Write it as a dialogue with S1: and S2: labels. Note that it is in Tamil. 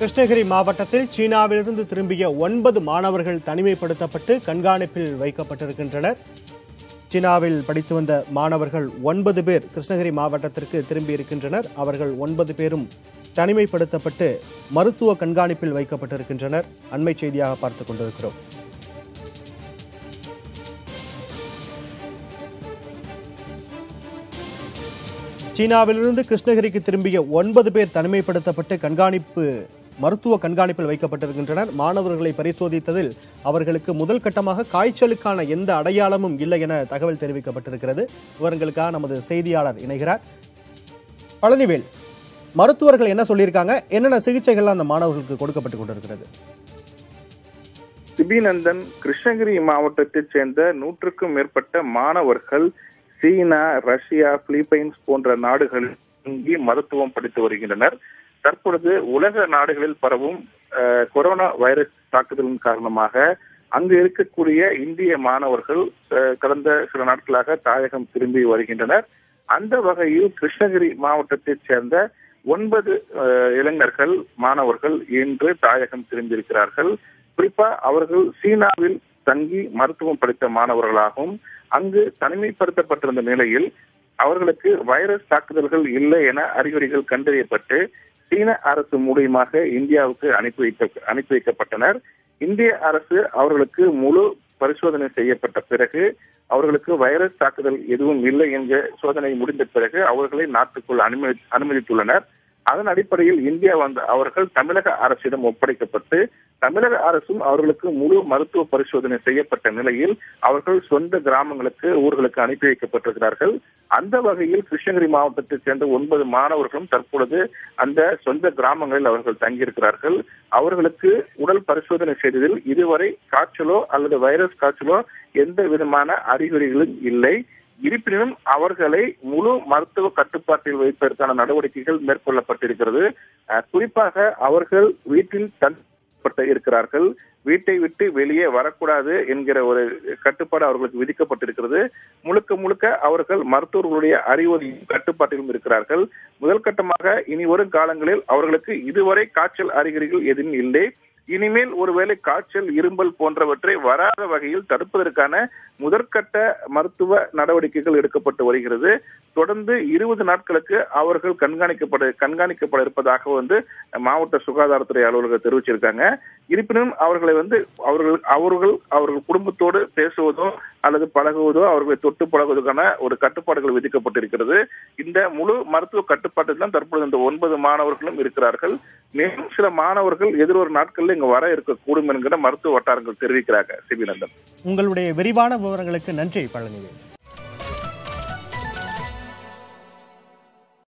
S1: கிருஷ்ணகிரி மாவட்டத்தில் சீனாவிலிருந்து திரும்பிய ஒன்பது மாணவர்கள் தனிமைப்படுத்தப்பட்டு கண்காணிப்பில் வைக்கப்பட்டிருக்கின்றனர் சீனாவில் படித்து வந்த மாணவர்கள் ஒன்பது பேர் கிருஷ்ணகிரி மாவட்டத்திற்கு திரும்பி இருக்கின்றனர் அவர்கள் ஒன்பது பேரும் தனிமைப்படுத்தப்பட்டு மருத்துவ கண்காணிப்பில் வைக்கப்பட்டிருக்கின்றனர் அண்மை செய்தியாக பார்த்துக் கொண்டிருக்கிறோம் சீனாவிலிருந்து கிருஷ்ணகிரிக்கு திரும்பிய ஒன்பது பேர் தனிமைப்படுத்தப்பட்டு கண்காணிப்பு மருத்துவ கண்காணிப்பில் வைக்கப்பட்டிருக்கின்றனர் மாணவர்களை பரிசோதித்ததில் அவர்களுக்கு முதல் கட்டமாக காய்ச்சலுக்கான எந்த அடையாளமும் இல்லை என தகவல் தெரிவிக்கப்பட்டிருக்கிறது விவரங்களுக்காக நமது செய்தியாளர் இணைகிறார் பழனிவேல் மருத்துவர்கள் என்ன சொல்லியிருக்காங்க என்னென்ன சிகிச்சைகள்லாம் அந்த மாணவர்களுக்கு கொடுக்கப்பட்டு கொண்டிருக்கிறது
S2: சிபிநந்தன் கிருஷ்ணகிரி மாவட்டத்தைச் சேர்ந்த நூற்றுக்கும் மேற்பட்ட மாணவர்கள் சீனா ரஷ்யா பிலிப்பைன்ஸ் போன்ற நாடுகளில் தங்கி மருத்துவம் படித்து வருகின்றனர் தற்பொழுது உலக நாடுகளில் பரவும் அஹ், கொரோனா வைரஸ் தாக்குதலின் காரணமாக அங்கு இருக்கக்கூடிய இந்திய மாணவர்கள் அஹ், கடந்த சில நாட்களாக தாயகம் திரும்பி வருகின்றனர் அந்த வகையில் கிருஷ்ணகிரி மாவட்டத்தைச் சேர்ந்த ஒன்பது அஹ், இளைஞர்கள் மாணவர்கள் இன்று தாயகம் திரும்பியிருக்கிறார்கள் குறிப்பா அவர்கள் சீனாவில் தங்கி மருத்துவம் படித்த மாணவர்களாகவும் அங்கு தனிமைப்படுத்தப்பட்டிருந்த நிலையில் அவர்களுக்கு வைரஸ் தாக்குதல்கள் இல்லை என அறிகுறிகள் கண்டறியப்பட்டு சீன அரசு மூலியமாக இந்தியாவுக்கு அனுப்பி வைக்க அனுப்பி வைக்கப்பட்டனர் இந்திய அரசு அவர்களுக்கு முழு பரிசோதனை செய்யப்பட்ட பிறகு அவர்களுக்கு வைரஸ் தாக்குதல் எதுவும் இல்லை என்ற சோதனை முடிந்த பிறகு அவர்களை நாட்டுக்குள் அனுமதி அனுமதித்துள்ளனர் அதன் அடிப்படையில் இந்தியா வந்த அவர்கள் தமிழக அரசிடம் ஒப்படைக்கப்பட்டு தமிழக அரசும் அவர்களுக்கு முழு மருத்துவ பரிசோதனை செய்யப்பட்ட நிலையில் அவர்கள் சொந்த கிராமங்களுக்கு ஊர்களுக்கு அனுப்பி வைக்கப்பட்டிருக்கிறார்கள் அந்த வகையில் கிருஷ்ணகிரி மாவட்டத்தைச் சேர்ந்த ஒன்பது மாணவர்களும் தற்பொழுது அந்த சொந்த கிராமங்களில் அவர்கள் தங்கியிருக்கிறார்கள் அவர்களுக்கு உடல் பரிசோதனை செய்ததில் இதுவரை காய்ச்சலோ அல்லது வைரஸ் காய்ச்சலோ எந்த விதமான அறிகுறிகளும் இல்லை இருப்பினும் அவர்களை முழு மருத்துவ கட்டுப்பாட்டில் வைப்பதற்கான நடவடிக்கைகள் மேற்கொள்ளப்பட்டிருக்கிறது அஹ், குறிப்பாக அவர்கள் வீட்டில் தனிப்பட்ட இருக்கிறார்கள் வீட்டை விட்டு வெளியே வரக்கூடாது என்கிற ஒரு கட்டுப்பாடு அவர்களுக்கு விதிக்கப்பட்டிருக்கிறது முழுக்க முழுக்க அவர்கள் மருத்துவர்களுடைய அறிவுரை கட்டுப்பாட்டிலும் இருக்கிறார்கள் முதல் கட்டமாக இனி வரும் காலங்களில் அவர்களுக்கு இதுவரை காய்ச்சல் அறிகுறிகள் எதுவும் இல்லை இனிமேல் ஒருவேளை காய்ச்சல் இரும்பல் போன்றவற்றை வராத வகையில் தடுப்பதற்கான முதற்கட்ட மருத்துவ நடவடிக்கைகள் எடுக்கப்பட்டு வருகிறது தொடர்ந்து இருபது நாட்களுக்கு அவர்கள் கண்காணிக்கப்பட கண்காணிக்கப்பட இருப்பதாக வந்து மாவட்ட சுகாதாரத்துறை அலுவலகம் தெரிவிச்சிருக்காங்க இருப்பினும் அவர்களை வந்து அவர்கள் அவர்கள் அவர்கள் குடும்பத்தோடு பேசுவதோ அல்லது பழகுவதோ அவர்களை தொட்டு பழகுவதற்கான ஒரு கட்டுப்பாடுகள் விதிக்கப்பட்டிருக்கிறது இந்த முழு மருத்துவ கட்டுப்பாட்டில் தான் தற்பொழுது இந்த ஒன்பது மாணவர்களும் இருக்கிறார்கள் மேலும் சில மாணவர்கள் எதிரொரு நாட்களில் இங்கு வர இருக்கக்கூடும் என்கிற மருத்துவ வட்டாரங்கள் தெரிவிக்கிறாங்க சிபிநந்தன்
S1: உங்களுடைய விரிவான விவரங்களுக்கு நன்றி பழனிவேல்